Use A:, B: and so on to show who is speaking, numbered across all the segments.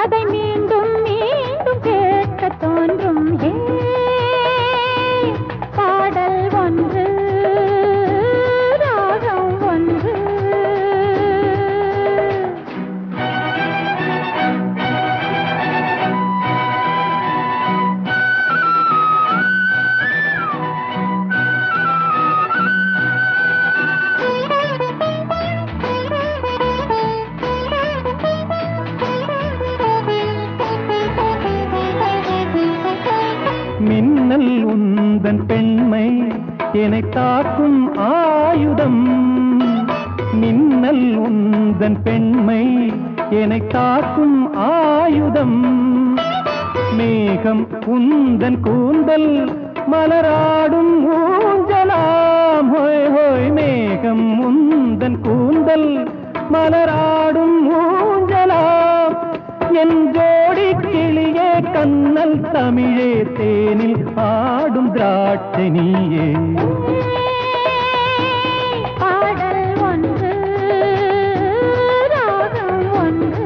A: அதை மீண்டும் மீண்டும் கேட்க தோன்றும் ஹே பாடல் ஒன்று ராகம் ஒன்று
B: மின்னல் உந்தன் பெண்மை என்னை தாக்கும் ஆயுதம் மின்னல் உந்தன் பெண்மை என்னை தாக்கும் ஆயுதம் மேகம் உந்தன் கூந்தல் மலராடும் ஊஞ்சலாம் ஹோய் ஹோய் மேகம் உந்தன் கூந்தல் மலராடும் ஊஞ்சலாம் என் ஜோடி கிளியே கண்ணல் தமிழே தேனில் ஆடும் திராட்சை நீயே
A: பாடல் ஒன்று ராகம் ஒன்று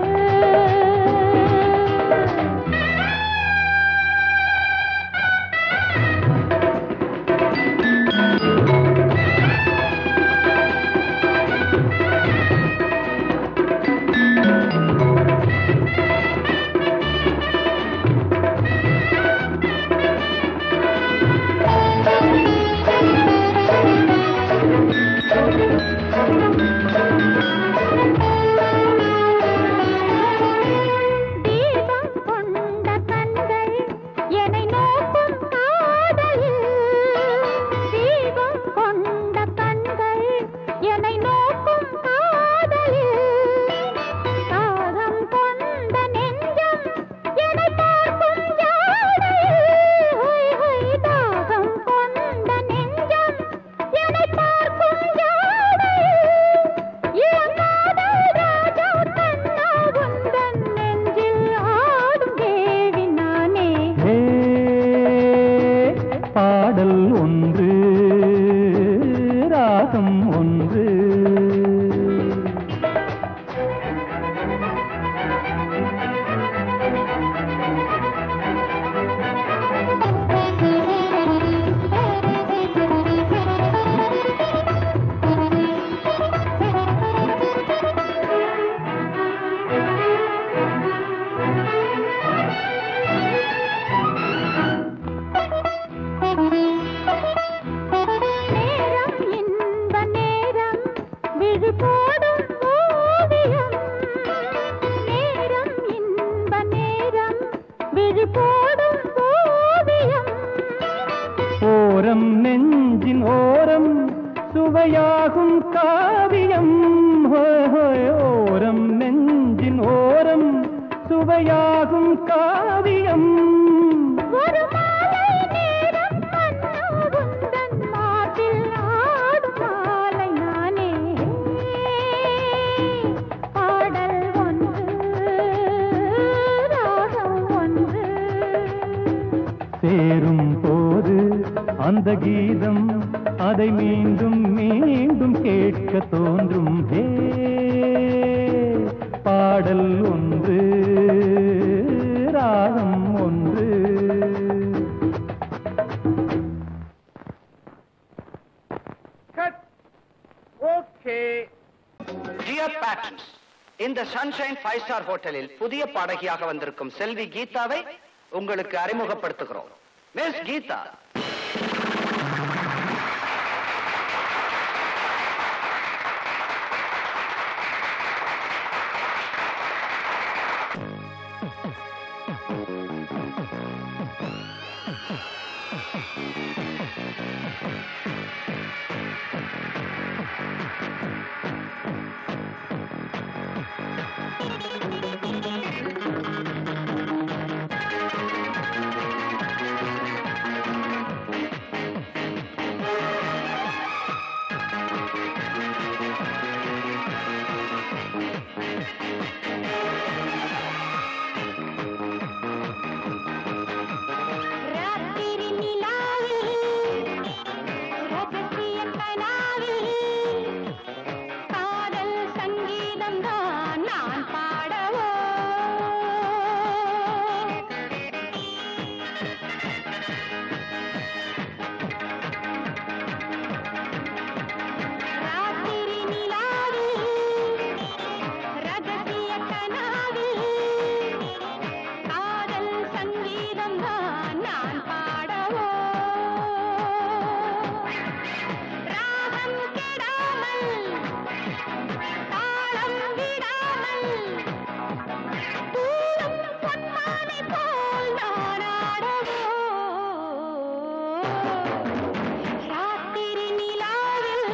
A: தீபம் கொண்ட கண்கள் என்னை நோக்கும் காதலில் தீபம் கொண்ட கண்கள் என்னை நோக்கும் காதலில் தாகம் கொண்ட நெஞ்சம் என்னை பார்க்கும் ஜாடையில் ஹொய் ஹொய் தாகம் கொண்ட நெஞ்சம் என்னை பார்க்கும் ஜாடையில் இளங்காதல் ராஜா கண்ணா உந்தன் நெஞ்சில் ஆடும் தேவி நானே
B: ஹே, பாடல் ஒன்று ராகம் ஒன்று
A: நேரம் இன்ப நேரம் விழி போடும் ஓவியம் நேரம் இன்ப நேரம் விழி போடும் ஓவியம்
B: ஓரம் நெஞ்சின் ஓரம் சுவையாகும் காவியம் ஹோய் ஹோய் ஓரம் நெஞ்சின் ஓரம் சுவையாகும் காவியம்
A: ஒரு மாலை நேரம் மன்னா உந்தன் மாட்டில் ஆடும் மாலை நானே பாடல் ஒன்று ராகம் ஒன்று
B: சேரும் போது அந்த கீதம் அதை மீண்டும் மீண்டும் கேட்க தோன்றும் ஹே பாடல் ஒன்று ராகம் ஒன்று
C: டியர் பேட்டன்ஸ் இந்த சன்ஷைன் ஃபைவ் ஸ்டார் ஹோட்டலில் புதிய பாடகியாக வந்திருக்கும் செல்வி கீதாவை உங்களுக்கு அறிமுகப்படுத்துகிறோம் மிஸ் கீதா
A: காதல் சங்கீதம் தான் நான் பாடவோ ராகம் கெடாமல் தாளம் விடாமல் தூளும் பொன்மானை போல் நான் ஆடவோ ராத்திரி நிலாவில்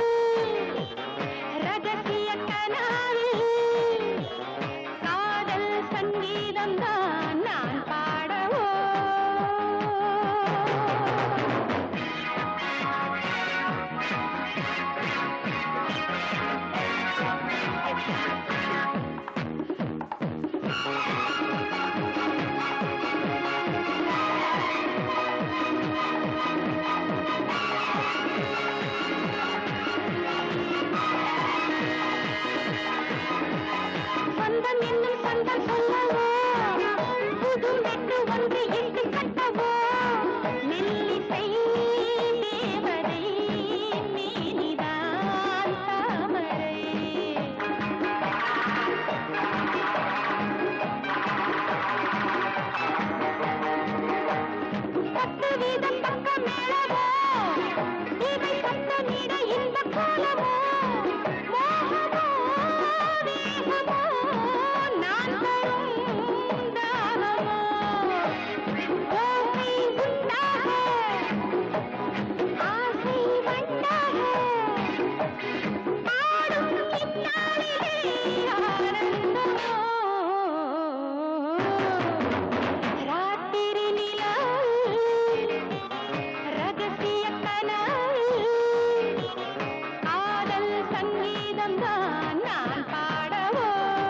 A: ரகசிய கனாவில் காதல் சங்கீதம் தான் நான் பாடவோ சொந்தம் என்னும் சொந்தம் சொல்லவோ புது மெட்டு ஒன்று இட்டு கட்டவோ மெல்லிசை தேவதை நீனிதான் தாமரை பத்து வீதம் பக்கம் மேளவோ இவை சத்தமிட இந்த கோலமோ மோகமோ வேகமோ நான் தரும் தானமோ ஓசை உண்டாக ஆசை வண்டாக பாடும் இந்நாளிலே ஆனந்தமோ ராத்திரி நிலாவில் ரகசிய கனாவில் காதல் சங்கீதம் தான் நான் பாடவோ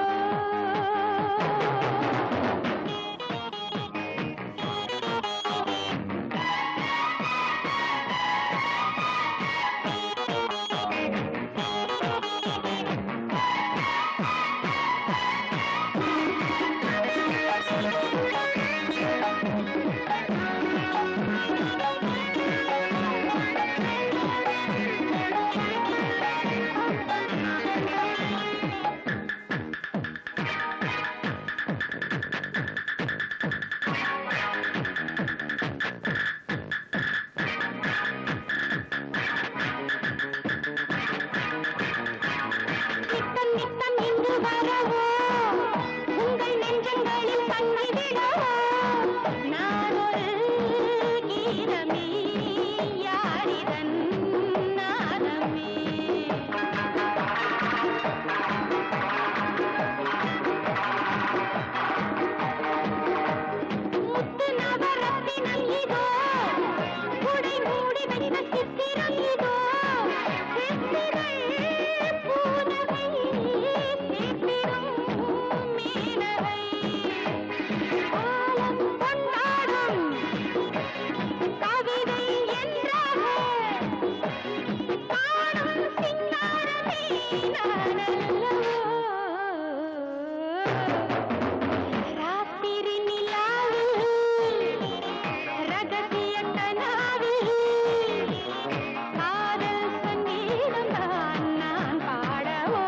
A: நித்தம் நித்தம் இங்கு வரவோ உங்கள் நெஞ்சங்களில் தங்கி விடவோ நான் ஒரு கீதமே யாரிதன் நாதமே முத்து நவரத்தினம் இதோ குடை மூடி வைத்த சித்திரம் இதோ செத்திரள் பூனகை சித்திரம் மீனவை காலம் கொண்டாடும் கவிதை என்றாக காணும் சிங்காரமே நானல்லவோ ராத்திரி நிலாவில் ரகசிய கனாவில் காதல் சங்கீதம் தான் நான் பாடவோ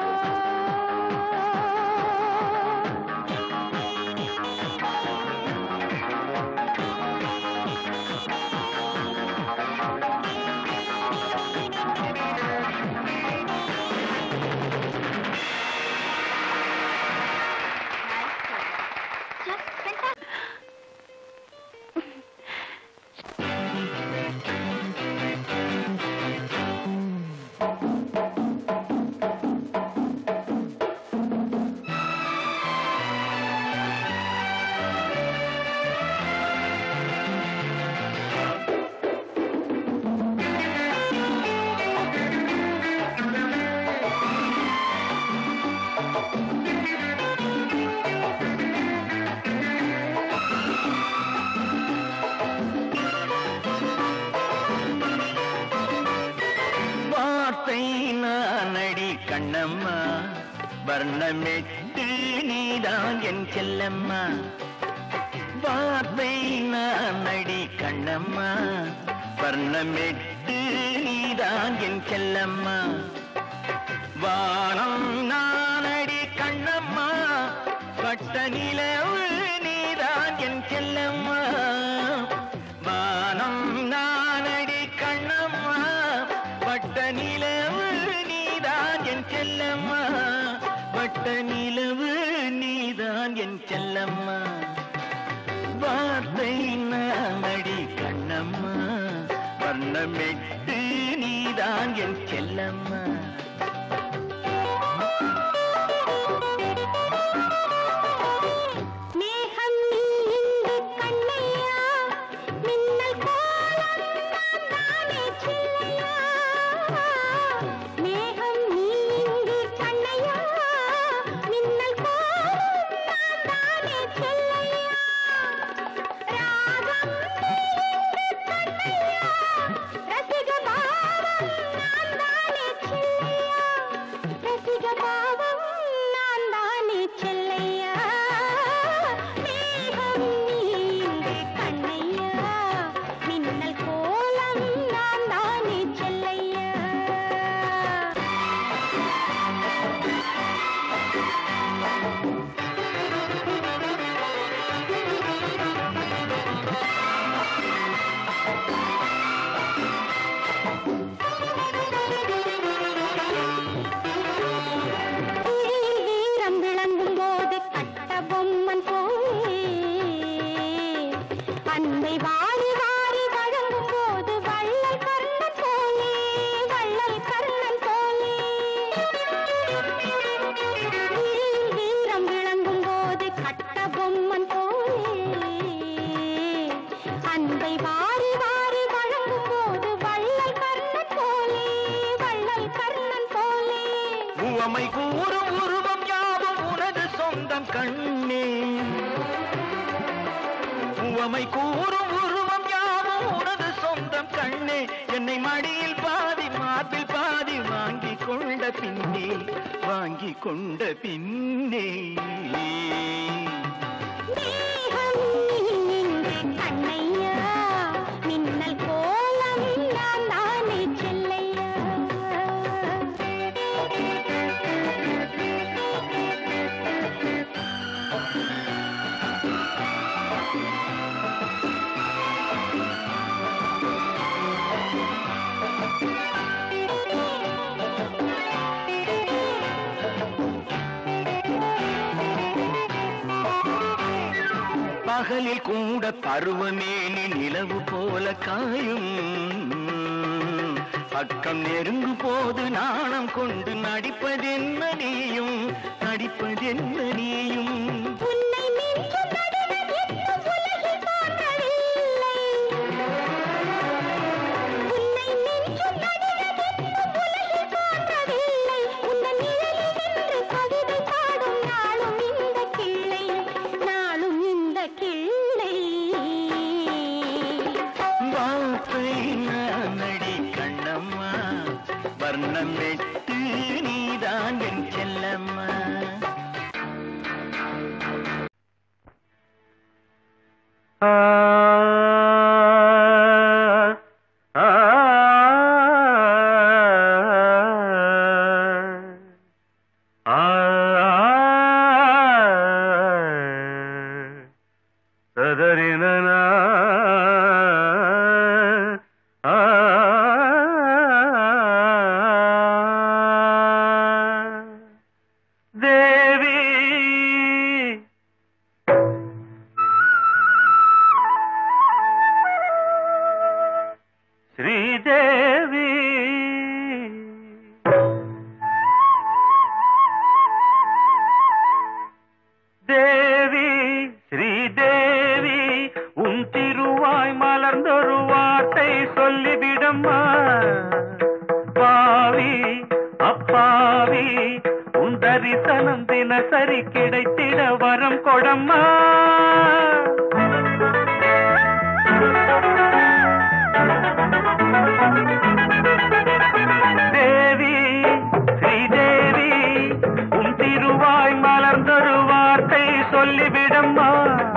D: வார்த்தை நானடி கண்ணம்மா வர்ணமெட்டு நீதான் என் செல்லம்மா வார்த்தை நானடி கண்ணம்மா வர்ணமெட்டு நீதான் என் செல்லம்மா வானம் நானடி கண்ணம்மா வட்ட நிலவு நீதான் என் செல்லம்மா வானம் நானடி கண்ணம்மா வட்ட நிலவு நீதான் என் செல்லம்மா வட்ட நிலவு நீதான் என் செல்லம்மா வார்த்தை நானடி கண்ணம்மா வண்ணமெட்டு நீதான் என் செல்லம்மா
A: மேகம் நீ இங்கு கண்ணையா மின்னல் கோலம் நான் தானே சில்லையா மேகம் நீ இங்கு கண்ணையா மின்னல் கோலம் நான் தானே சில்லையா ராகம் நீ இங்கு கண்ணையா ரசிக பாவம் நான் தானே சில்லையா ரசிக பாவம் நான் தானே செல்லையா மேகம் நீங்கு கண்ணையா மின்னல் கோலம் நான் தானே செல்லையா வீரம் விளங்கும் போது கட்ட பொம்மன் போலே அன்பை வாரி வாரி வழங்கும் போது வள்ளல் கர்ணன் போலே வள்ளல் கர்ணன் போலே வீரம் விளங்கும் போது கட்ட பொம்மன் போலே அன்பை வாரி வாரி வழங்கும் போது வள்ளல் கர்ணன் போலே வள்ளல் கர்ணன் போலே
D: உவமை கூறும் உருவம் யாவும் உனது சொந்தம் கண்ணே உவமை கூறும் உருவம் யாவும் உனது சொந்தம் கண்ணே என்னை மடியில் பாதி மார்பில் பாதி வாங்கி கொண்ட பின்னே வாங்கி கொண்ட பின்னே
A: தேகம் நீங்கு கண்ணையா மின்னல் கோலம் நான் தானே செல்லையா
D: பகலில் கூட பருவமேனி நிலவு போல காயும் பக்கம் நெருங்கும் போது நாணம் கொண்டு நடிப்பதென்ன நீயும் நடிப்பதென்ன நீயும்
A: உன்னை மிஞ்சும் நடிகர் இன்னும் உலகில் தோன்றவில்லை. உன்னை மிஞ்சும் நடிகர் இன்னும் உலகில் தோன்றவில்லை. உந்தன் நிழலில் நின்று கவிதை பாடும் நாளும் இந்த கிள்ளை, நாளும் இந்த கிள்ளை.
D: வார்த்தை நானடி கண்ணம்மா வர்ணம் வெட்டு நீதான் என் செல்லம்மா
B: ஆ ஆ ஆ சதரின ஆ தேவி ஸ்ரீதேவி தேவி ஸ்ரீதேவி உன் திருவாய் மலர்ந்தொரு வார்த்தை சொல்லிவிடம்மா பாவி அப்பாவி உன் தரிசனம் தினசரி கிடைத்திட வரம் கொடம்மா தேவி ஸ்ரீதேவி உன் திருவாய் மலர்ந்தொரு வார்த்தை சொல்லிவிடம்மா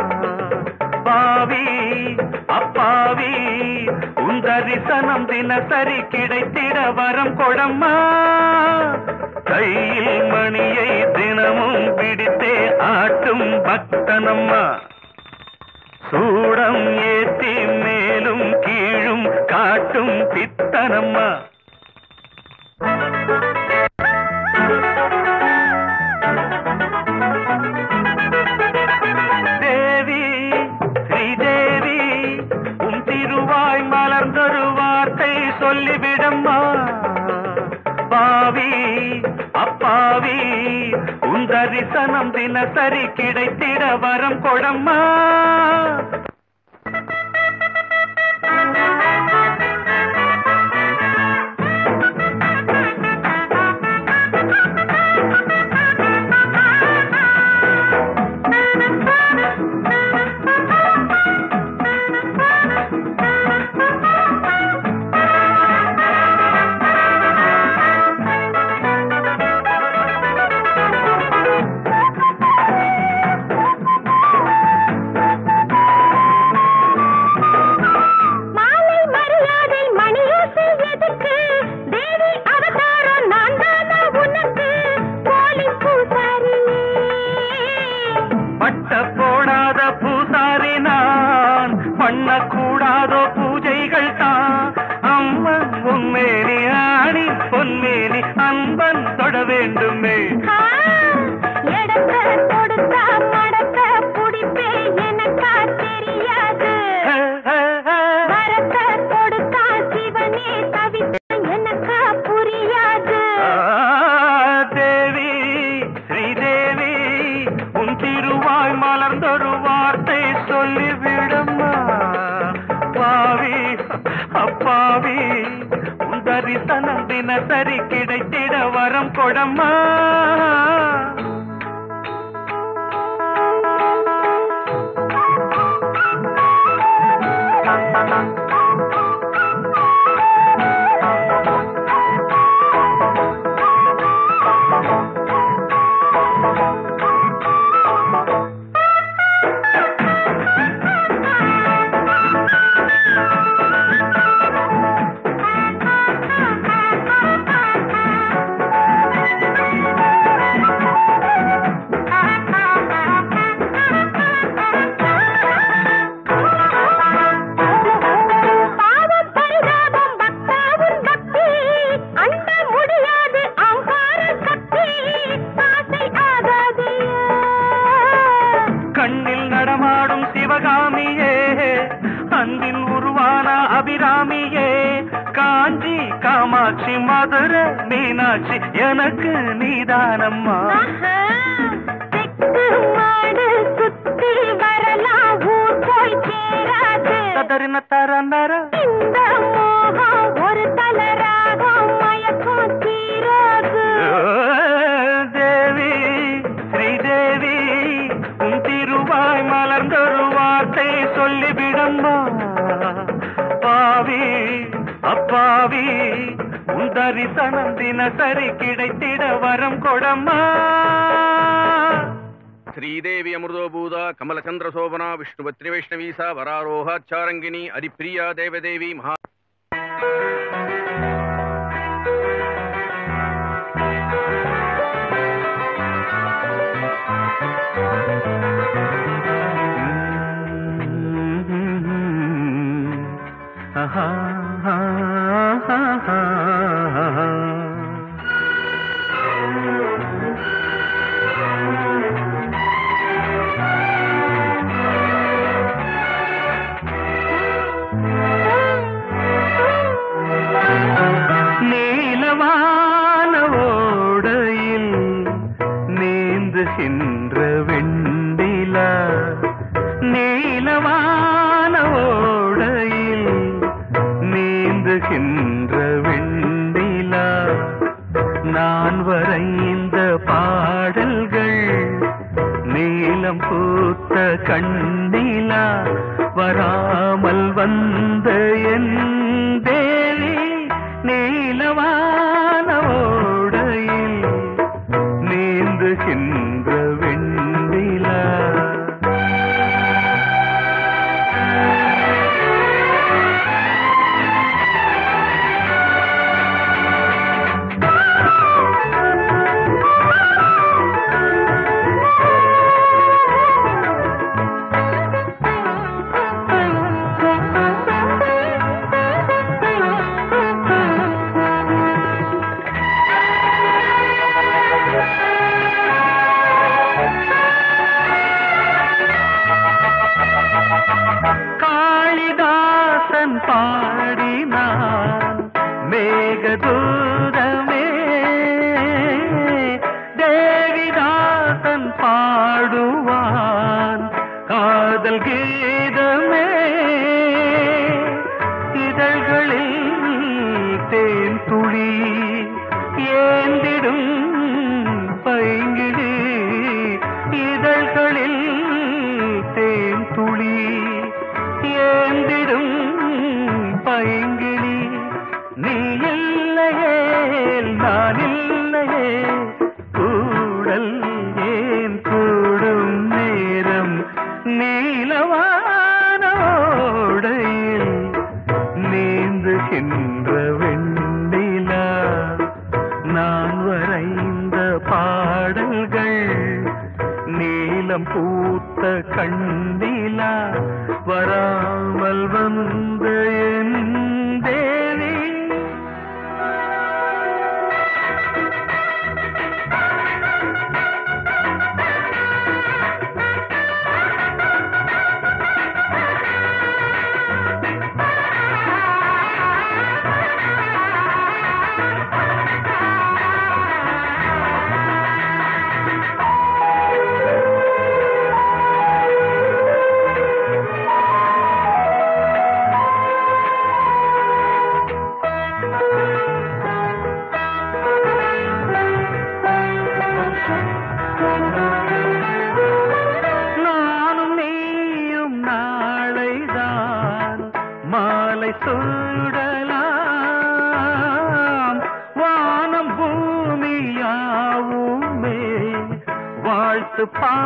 B: பாவி அப்பாவி உன் தரிசனம் தினசரி கிடைத்திட வரம் கொடம்மா கையில் மணியை தினமும் பிடித்தே ஆட்டும் பக்தனம்மா சூடம் ஏத்தி மேலும் கீழும் காட்டும் பித்தனம்மா தேவி ஸ்ரீதேவி உன் திருவாய் மலர்ந்தொரு வார்த்தை சொல்லிவிடம்மா பாவி அப்பாவி உன் தரிசனம் தினசரி கிடைத்திட வரம் கொடம்மா
A: மாலை மரியாதை மணியோசை எதுக்கு தேவி அவதாரம் நான் தானா உனக்கு போலி பூசாரியே
B: பட்ட போடாத பூசாரி நான் பண்ணக்கூடாதோ பூஜைகள் தான் அம்மன் உன்மேனி ஆணி பொன்மேனி அன்பன் தொட வேண்டுமே
A: ஆ, எடக்க கொடுத்தா மடக்க புடிப்பே எனக்கா தெரியாது
B: ஹே, ஹே, ஹே.
A: வரக்க கொடுத்தா சிவனே தவித்த எனக்கா புரியாது
B: ஆ, தேவி ஸ்ரீதேவி உன் திருவாய் மலர்ந்தொரு வார்த்தை சொல்லிவிடம்மா பாவி அப்பாவி உன் தரிசனம் தினசரி கிடைத்திட வரம் கொடம்மா
A: பாவம் பரிதாபம் பக்தாவும் பக்தி அண்ட முடியாது அங்கார சக்தி ஆசை ஆகாது
B: கண்ணில் நடமாடும் சிவகாமியே அன்பின் உருவான அபிராமியே காஞ்சி காமாட்சி மதுரை மீனாட்சி எனக்கு நீதானம்மா
A: ஆஹா, தெக்கு மாடு சுத்தி வரலாம் ஊர் போய் சேராது
B: ததறின தரநர
A: இந்த மோகம் ஒரு தலராகம் மயக்கம் தீராது
B: தேவி ஸ்ரீதேவி உன் திருவாய் மலர்ந்தொரு வார்த்தை சொல்லிவிடம்மா பாவி அப்பாவி உன் தரிசனம் தினசரி கிடைத்திட வரம் கொடம்மா
E: శ్రీదేవి అమృతోభూత కమలచంద్ర శోభన విష్ణుపత్రి వైష్ణవీసా వరారోహాచారంగిణి హరిప్రియా దేవదేవి మహా
B: நீலவான ஓடையில் நீந்துகின்ற வெண்டிலா நீலவான ஓடையில் நீந்துகின்ற வெண்டிலா நான் வரைந்த பாடல்கள் நீலம் பூத்த கண்ணிலா வராமல் வந்த என் தேவி நீலவான ஓடையில் நீந்துகின்ற வெண்டிலா காதல் கீதமே இதழ்களில் தேன் துளி ஏந்திடும் பைங்கிடி இதழ்களில் தேன் துளி ஏந்திடும் பைங்கிளி நீ இல்லையே நான் இல்லையே கூடல் ஏன் கூடும் நேரம் நீலவானோடையில் நீந்துகின்ற வெண்ணிலா நான் வரைந்த பாடல்கள் நீலம் பூத்த கண்ணிலா வராமல் வந்த என் தேவி நானும் நீயும் நாளைதான் மாலை சூடலாம் வானம் பூமியாவுமே வாழ்த்து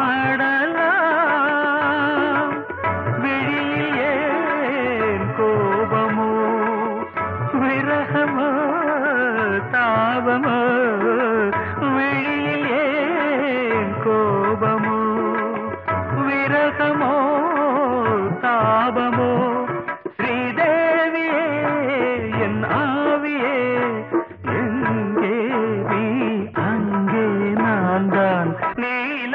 B: பாடலாம் விழியில் ஏன் கோபமோ விரகமோ தாபமோ விழியில் ஏன் கோபமோ விரகமோ தாபமோ ஸ்ரீதேவியே என் ஆவியே எங்கே நீ அங்கே நான் தான் நீல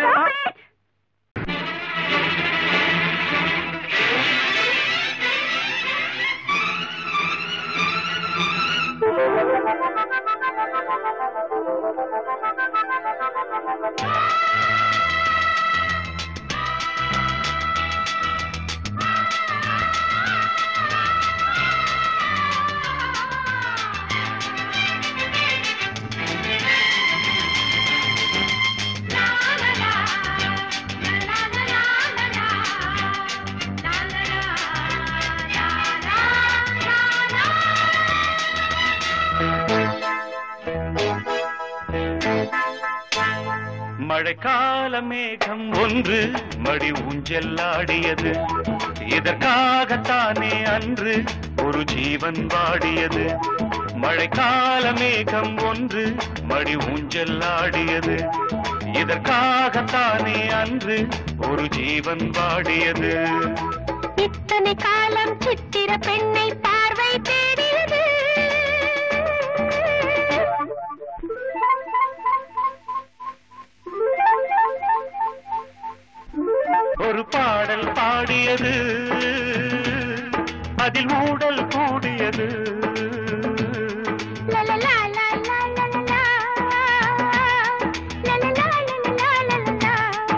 F: மழைக்கால மேகம் ஒன்று மடி ஊஞ்செல்லாடியது இதற்காகத்தானே அன்று ஒரு ஜீவன் வாடியது மழைக்கால மேகம் ஒன்று மடி ஊஞ்செல்லாடியது இதற்காகத்தானே அன்று ஒரு ஜீவன் வாடியது
A: இத்தனை காலம் சித்திர பெண்ணை பார்வை தேடியது
F: ஒரு பாடல் பாடியது அதில் ஊடல் கூடியது
A: லலலா, லலலா, லலலா. லலலா, லலலா, லலலா.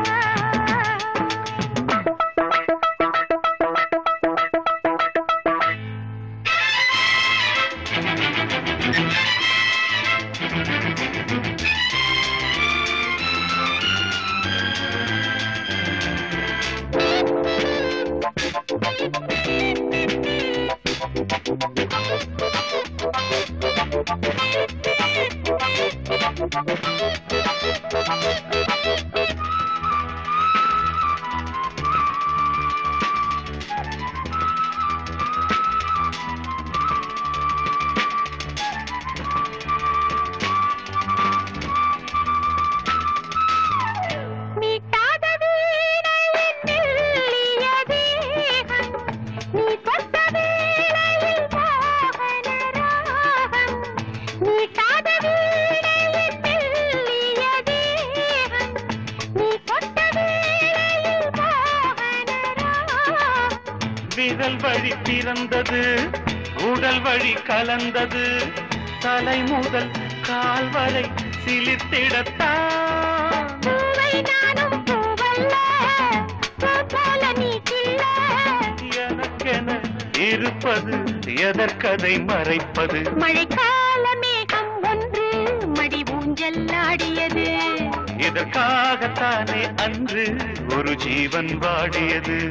A: மீட்டாத வீணையின் மெல்லிய தேகம், நீ தொட்ட வேளையில் மோகன ராகம். மீட்டாத வீணையின் மெல்லிய தேகம், நீ தொட்ட வேளையில் மோகன ராகம்.
F: விரல் வழி பிறந்தது உடல் வழி கலந்தது தலை முதல் கால் வரை சிலிர்த்திடத்தான்
A: பூவை நானும் பூவல்ல பூ போல நீ
F: எனக்கென இருப்பது எதற்கதை மறைப்பது
A: மழைக்கால மேகம் ஒன்று மடி ஊஞ்சல் ஆடியது
F: இதற்காகத்தானே அன்று ஒரு ஜீவன் வாடியது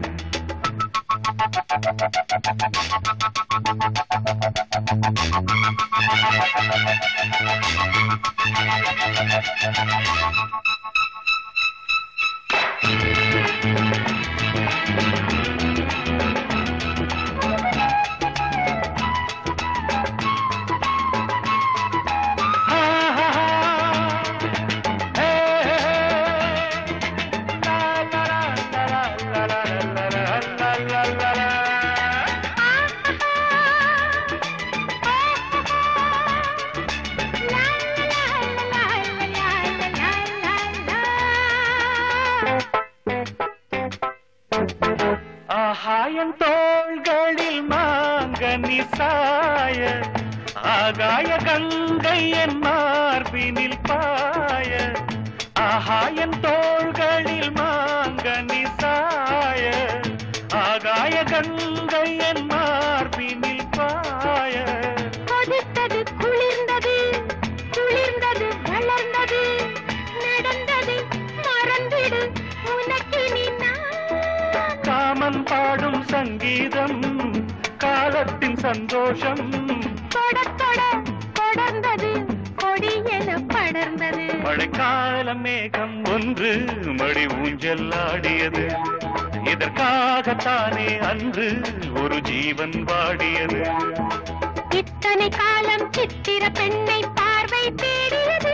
F: ஆகாயம் தோள்களில் மாங்கனி சாய ஆகாய கங்கை என் மார்பினில் பாய ஆகாயம் தோள்களில் மாங்கனி சாய ஆகாய கங்கை என் மார்பினில் பாய
A: கொதித்தது குளிர்ந்தது குளிர்ந்தது வளர்ந்தது நடந்தது மறந்திடு உனக்கு நீ நான்
F: காமன் பாடும் சங்கீதம் காலத்தின் சந்தோஷம்
A: தொட தொட தொடர்ந்தது கொடி என படர்ந்தது
F: மழைக்கால மேகம் ஒன்று மடி ஊஞ்சல் ஆடியது இதற்காகத்தானே அன்று ஒரு ஜீவன் வாடியது
A: இத்தனை காலம் சித்திர பெண்ணை பார்வை தேடியது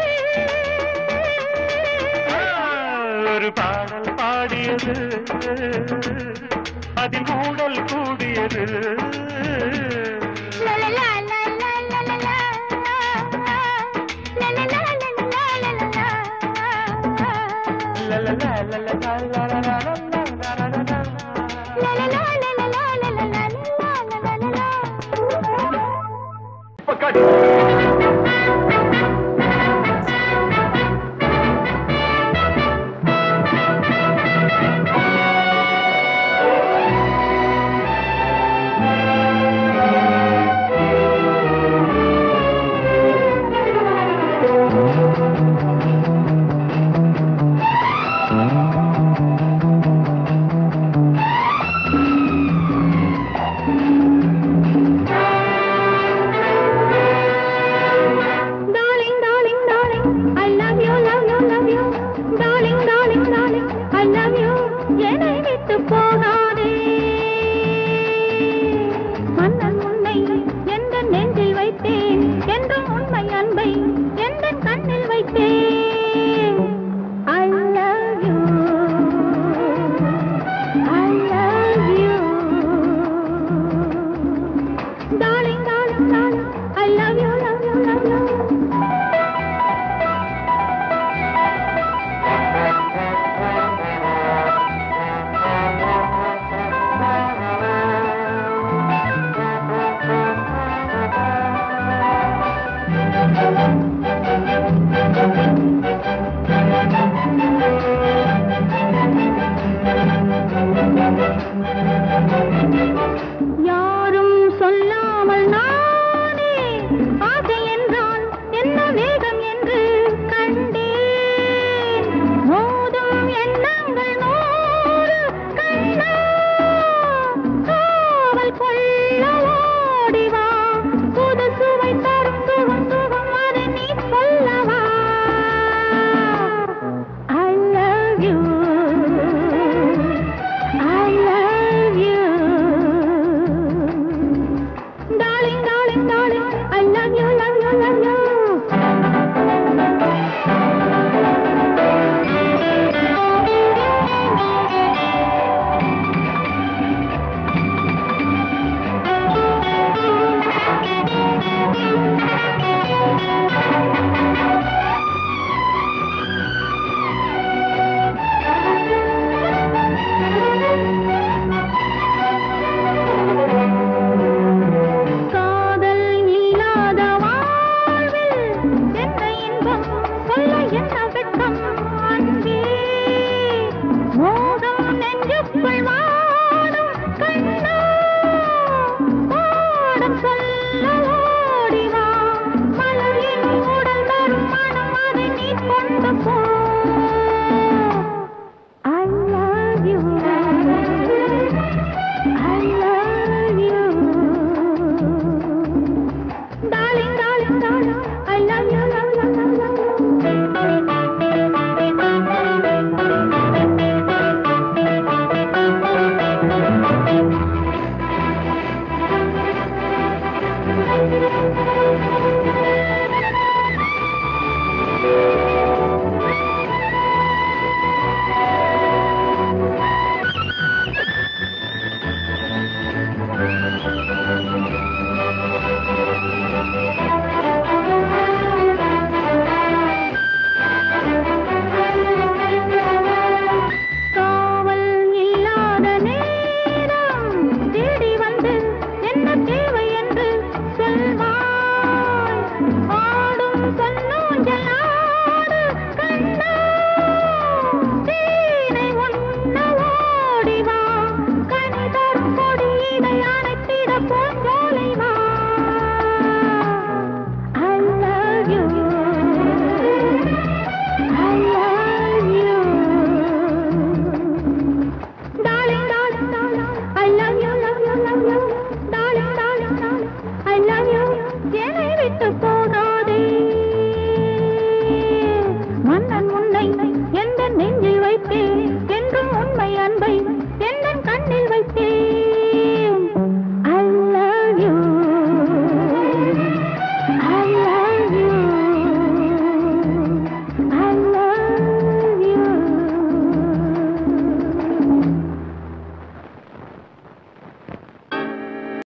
F: ஒரு பாடல் பாடியது அதில் ஊடல் கூடியது
A: லலலா, லலலா, லலலா. லலலா, லலலா, லலலா.
F: லலலா, லலலா, லலலா, லலலா.
A: லலலா, லலலா, லலலா, லலலா. Darling, darling, darling, I love you, love you, love you. Darling, darling, darling, I love you. என்னை விட்டு போகாதே